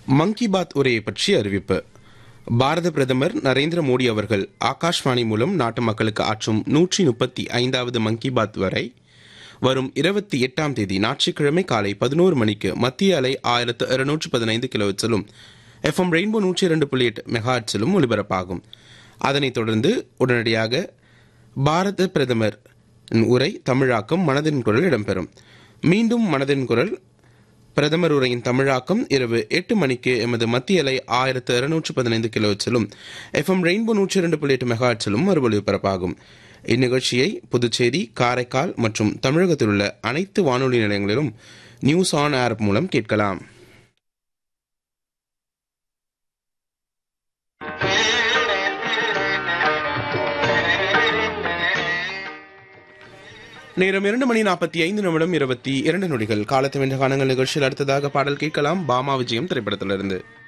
மங்கி பாத் உரையை பற்றி அறிவிப்பு பாரத பிரதமர் நரேந்திர மோடி அவர்கள் ஆகாஷ்வாணி மூலம் நாட்டு மக்களுக்கு ஆற்றும் நூற்றி முப்பத்தி ஐந்தாவது மங்கி பாத் வரை வரும் இருபத்தி எட்டாம் தேதி ஞாயிற்றுக்கிழமை காலை பதினோரு மணிக்கு மத்திய அலை ஆயிரத்து இருநூற்று பதினைந்து கிலோவட்ஸிலும் எஃப்எம் ரெயின்போ நூற்றி இரண்டு புள்ளி எட்டு மெகாஹெட்ஸிலும் ஒலிபரப்பாகும் அதனைத் தொடர்ந்து உடனடியாக பாரத பிரதமர் உரை தமிழாக்கம் மனதின் குரல் இடம்பெறும் மீண்டும் மனதின் குரல் பிரதமர் உரையின் தமிழாக்கம் இரவு எட்டு மணிக்கு எமது மத்திய அலை ஆயிரத்து இருநூற்று பதினைந்து கிலோவட்ஸிலும் எஃப்எம் ரெயின்போ நூற்றி இரண்டு புள்ளி எட்டு மெகாஹெட்ஸிலும் மறு ஒலிபரப்பாகும் இந்நிகழ்ச்சியை புதுச்சேரி காரைக்கால் மற்றும் தமிழகத்தில் உள்ள அனைத்து வானொலி நிலையங்களிலும் நியூஸ் ஆன் ஏர் மூலம் கேட்கலாம் நேரம் இரண்டு மணி நாற்பத்தி ஐந்து நிமிடம் இருபத்தி இரண்டு நொடிகள் காலத்து வென்ற காலங்கள் நிகழ்ச்சியில் அடுத்ததாக பாடல் கேட்கலாம் பாமா விஜயம் திரைப்படத்திலிருந்து